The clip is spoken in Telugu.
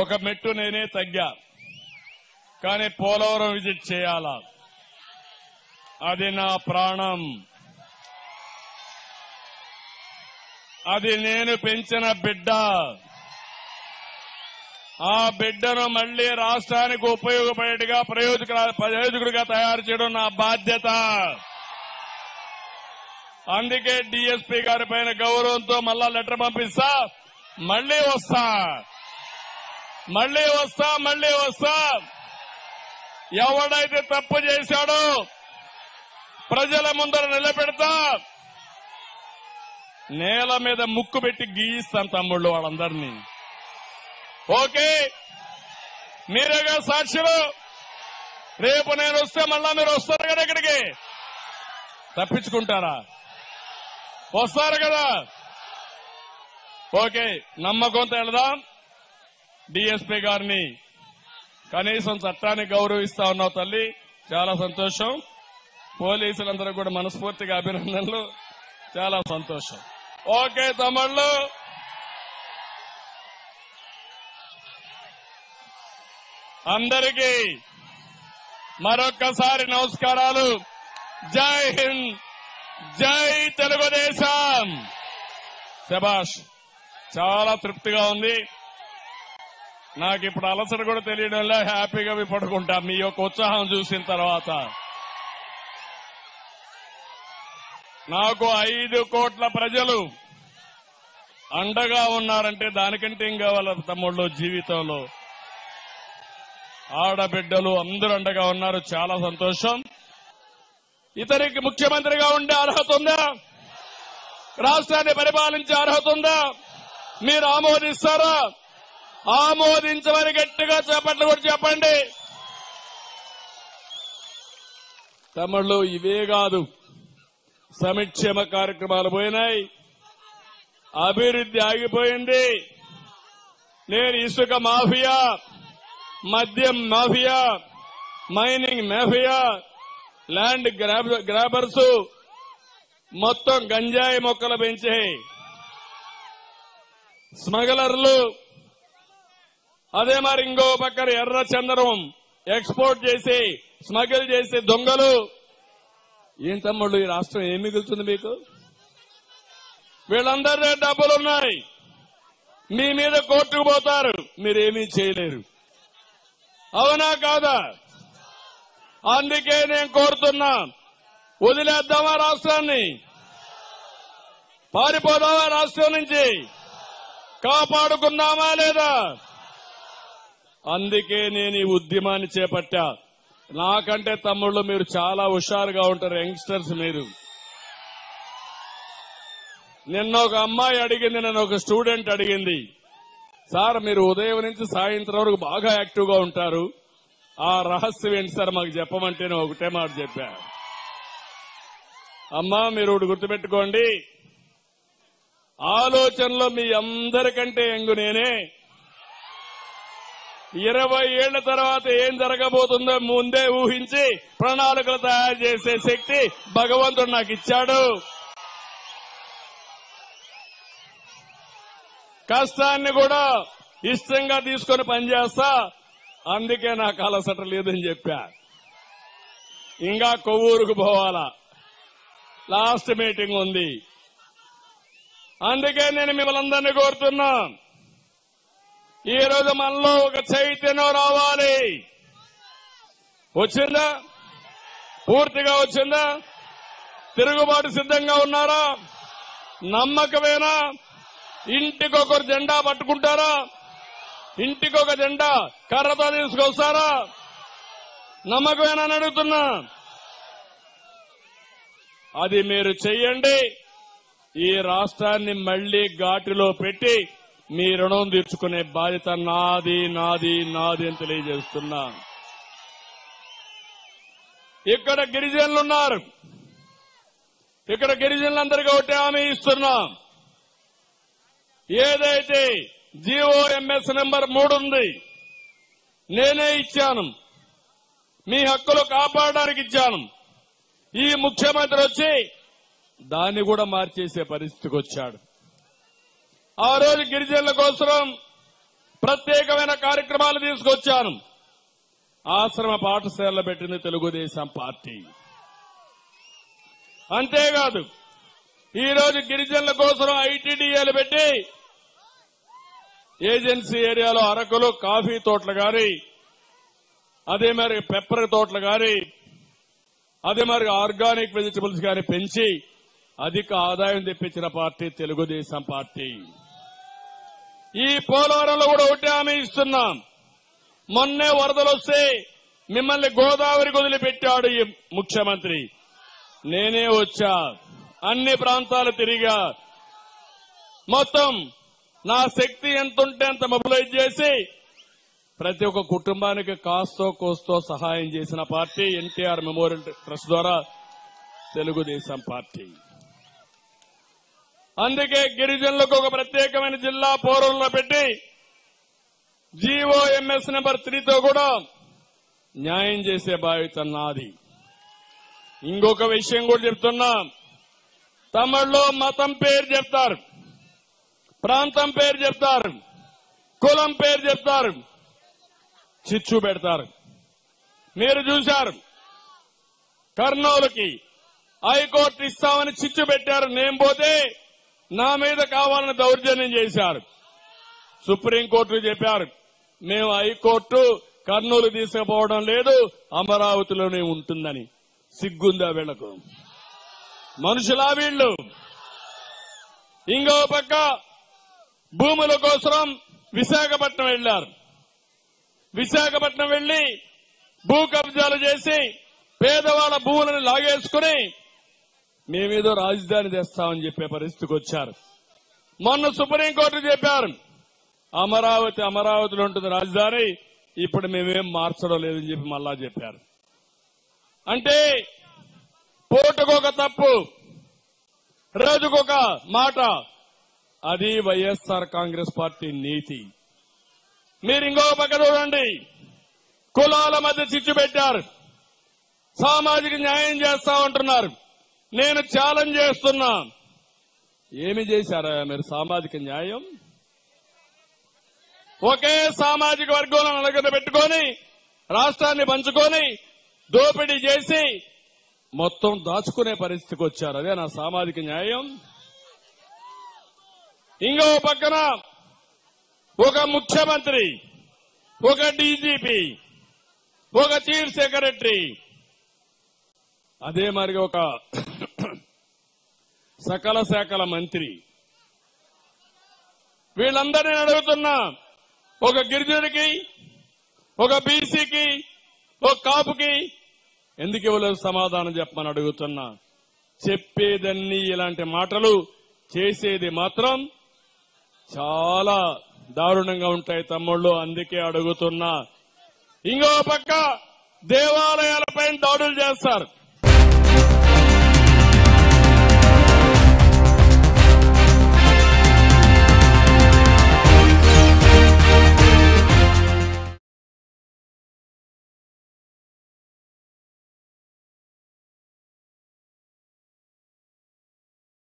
ఒక మెట్టు నేనే తగ్గా కానీ పోలవరం విజిట్ చేయాలా అది నా ప్రాణం అది నేను పెంచిన బిడ్డ ఆ బిడ్డను మళ్లీ రాష్ట్రానికి ఉపయోగపడేట్టుగా ప్రయోజక ప్రయోజకుడిగా తయారు చేయడం నా బాధ్యత అందుకే డిఎస్పీ గారి పైన గౌరవంతో మళ్ళా లెటర్ పంపిస్తా మళ్లీ వస్తా మళ్లీ వస్తా మళ్లీ వస్తా ఎవడైతే తప్పు చేశాడో ప్రజల ముందర నిలబెడతా నేల మీద ముక్కు పెట్టి గీయిస్తాను తమ్ముళ్ళు వాళ్ళందరినీ ఓకే మీరేగా సాక్షులు రేపు నేను వస్తే మళ్ళా మీరు వస్తారు కదా ఇక్కడికి తప్పించుకుంటారా వస్తారు కదా ఓకే నమ్మకంతో వెళదాం డిఎస్పీ గారిని కనీసం చట్టాన్ని గౌరవిస్తా ఉన్నావు తల్లి చాలా సంతోషం పోలీసులందరూ కూడా మనస్ఫూర్తిగా అభినందనలు చాలా సంతోషం ఓకే తమ్ముళ్ళు అందరికీ మరొక్కసారి నమస్కారాలు జై హింద్ జై తెలుగుదేశం శబాష్ చాలా తృప్తిగా ఉంది నాకు ఇప్పుడు అలసట కూడా తెలియడంలో హ్యాపీగా మీ పడుకుంటా మీ యొక్క ఉత్సాహం చూసిన తర్వాత నాకు ఐదు కోట్ల ప్రజలు అండగా ఉన్నారంటే దానికంటే ఏం కావాలి తమ్ముళ్ళు జీవితంలో ఆడబిడ్డలు అందరూ అండగా ఉన్నారు చాలా సంతోషం ఇతనికి ముఖ్యమంత్రిగా ఉండే అర్హత ఉందా రాష్ట్రాన్ని పరిపాలించే అర్హత ఉందా మీరు ఆమోదిస్తారా ఆమోదించమని గట్టిగా చేపట్లు కూడా చెప్పండి తమిళ్ళు ఇవే కాదు సమిక్షేమ కార్యక్రమాలు పోయినాయి అభివృద్ధి ఆగిపోయింది నేను ఇసుక మాఫియా మద్యం mafia mining mafia land grab grabbers మొత్తం గంజాయి మొక్కలు పెంచే స్మగ్లర్లు అదే మరి ఇంకో పక్కన ఎర్ర చందనం ఎక్స్పోర్ట్ చేసి స్మగిల్ చేసే దొంగలు ఏం తమ్ముళ్ళు ఈ రాష్ట్రం ఏం మిగులుతుంది మీకు వీళ్ళందరి డబ్బులున్నాయి మీ మీద కోర్టుకు పోతారు మీరేమీ చేయలేరు అవునా కాదా అందుకే నేను కోరుతున్నా వదిలేద్దామా రాష్ట్రాన్ని పారిపోదామా రాష్ట్రం నుంచి కాపాడుకుందామా లేదా అందుకే నేను ఈ ఉద్యమాన్ని చేపట్టా నాకంటే తమ్ముళ్ళు మీరు చాలా హుషారుగా ఉంటారు యంగ్స్టర్స్ మీరు నిన్న ఒక అమ్మాయి అడిగింది నన్ను ఒక స్టూడెంట్ అడిగింది సార్ మీరు ఉదయం నుంచి సాయంత్రం వరకు బాగా యాక్టివ్ గా ఉంటారు ఆ రహస్యం ఏంటి సార్ మాకు చెప్పమంటే నేను ఒకటే మాట చెప్పా అమ్మా మీరు ఒకటి గుర్తుపెట్టుకోండి ఆలోచనలో మీ అందరికంటే ఎంగు నేనే ఇరవై ఏళ్ల తర్వాత ఏం జరగబోతుందో ముందే ఊహించి ప్రణాళికలు తయారు చేసే శక్తి భగవంతుడు నాకు ఇచ్చాడు కష్టాన్ని కూడా ఇష్టంగా తీసుకొని పనిచేస్తా అందుకే నాకు అలసట లేదని చెప్పా ఇంకా కొవ్వూరుకు పోవాలా లాస్ట్ మీటింగ్ ఉంది అందుకే నేను మిమ్మల్ని అందరినీ కోరుతున్నా ఈ రోజు మనలో ఒక చైతన్యం రావాలి వచ్చిందా పూర్తిగా వచ్చిందా తిరుగుబాటు సిద్ధంగా ఉన్నారా నమ్మకమేనా ఇంటికొకరు జెండా పట్టుకుంటారా ఇంటికొక జెండా కర్రతో తీసుకొస్తారా నమ్మకమేనని అడుగుతున్నా అది మీరు చెయ్యండి ఈ రాష్ట్రాన్ని మళ్లీ ఘాటిలో పెట్టి మీ రుణం తీర్చుకునే బాధ్యత నాది నాది నాది అని తెలియజేస్తున్నా ఇక్కడ గిరిజనులు ఉన్నారు ఇక్కడ గిరిజనులందరికీ ఒకటి హామీ ఇస్తున్నాం ఏదైతే జీఓఎంఎస్ నెంబర్ మూడు ఉంది నేనే ఇచ్చాను మీ హక్కులు కాపాడడానికి ఇచ్చాను ఈ ముఖ్యమంత్రి వచ్చి దాన్ని కూడా మార్చేసే పరిస్థితికి వచ్చాడు ఆ రోజు గిరిజనుల కోసం ప్రత్యేకమైన కార్యక్రమాలు తీసుకొచ్చాను ఆశ్రమ పాఠశాలలో పెట్టింది తెలుగుదేశం పార్టీ అంతేకాదు ఈ రోజు గిరిజనుల కోసం ఐటీడీఏలు పెట్టి ఏజెన్సీ ఏరియాలో అరకులు కాఫీ తోటలు గాని అదే మరి పెప్పర్ తోటలు గాని అదే మరి ఆర్గానిక్ వెజిటబుల్స్ గాని పెంచి అధిక ఆదాయం తెప్పించిన పార్టీ తెలుగుదేశం పార్టీ ఈ పోలవరంలో కూడా ఒకటి హామీ ఇస్తున్నాం మొన్నే వరదలు వస్తే మిమ్మల్ని గోదావరి వదిలిపెట్టాడు ఈ ముఖ్యమంత్రి నేనే వచ్చా అన్ని ప్రాంతాలు తిరిగా మొత్తం నా శక్తి ఎంత ఉంటే అంత మొబిలైజ్ చేసి ప్రతి ఒక్క కుటుంబానికి కాస్తో కోస్తో సహాయం చేసిన పార్టీ ఎన్టీఆర్ మెమోరియల్ ట్రస్ట్ ద్వారా తెలుగుదేశం పార్టీ అందుకే గిరిజనులకు ఒక ప్రత్యేకమైన జిల్లా పోరంలో పెట్టి జీఓఎంఎస్ నెంబర్ త్రీతో కూడా న్యాయం చేసే బాధ్యత నాది ఇంకొక విషయం కూడా చెప్తున్నా తమిళ్లో మతం పేరు చెప్తారు ప్రాంతం పేరు చెప్తారు కులం పేరు చెప్తారు చిచ్చు పెడతారు మీరు చూశారు కర్నూలుకి హైకోర్టు ఇస్తామని చిచ్చు పెట్టారు నేను పోతే నా మీద కావాలని దౌర్జన్యం చేశారు సుప్రీంకోర్టు చెప్పారు మేము హైకోర్టు కర్నూలు తీసుకుపోవడం లేదు అమరావతిలోనే ఉంటుందని సిగ్గుందా వీళ్లకు మనుషులా వీళ్ళు ఇంకో పక్క భూముల కోసం విశాఖపట్నం వెళ్లారు విశాఖపట్నం వెళ్లి భూ కబ్జాలు చేసి పేదవాళ్ల భూములను లాగేసుకుని మేమేదో రాజధాని తెస్తామని చెప్పే పరిస్థితికి వచ్చారు మొన్న సుప్రీంకోర్టు చెప్పారు అమరావతి అమరావతిలో ఉంటుంది రాజధాని ఇప్పుడు మేమేం మార్చడం లేదని చెప్పి మళ్ళా చెప్పారు అంటే పూటకొక తప్పు రోజుకొక మాట అది వైఎస్ఆర్ కాంగ్రెస్ పార్టీ నీతి మీరు ఇంకో పక్క చూడండి కులాల మధ్య చిచ్చు పెట్టారు సామాజిక న్యాయం చేస్తా ఉంటున్నారు నేను ఛాలెంజ్ చేస్తున్నా ఏమి చేశారా మీరు సామాజిక న్యాయం ఒకే సామాజిక వర్గంలో నలుగురు పెట్టుకొని రాష్ట్రాన్ని పంచుకొని దోపిడీ చేసి మొత్తం దాచుకునే పరిస్థితికి వచ్చారు అదే నా సామాజిక న్యాయం ఇంకో పక్కన ఒక ముఖ్యమంత్రి ఒక డీజీపీ ఒక చీఫ్ సెక్రటరీ అదే మరి ఒక సకల శాఖల మంత్రి వీళ్ళందరినీ అడుగుతున్నా ఒక గిరిజనుడికి ఒక బీసీకి ఒక కాపుకి ఎందుకు ఇవ్వలేదు సమాధానం చెప్పమని అడుగుతున్నా చెప్పేదన్నీ ఇలాంటి మాటలు చేసేది మాత్రం చాలా దారుణంగా ఉంటాయి తమ్ముళ్ళు అందుకే అడుగుతున్నా ఇంకో పక్క దేవాలయాలపై దాడులు చేస్తారు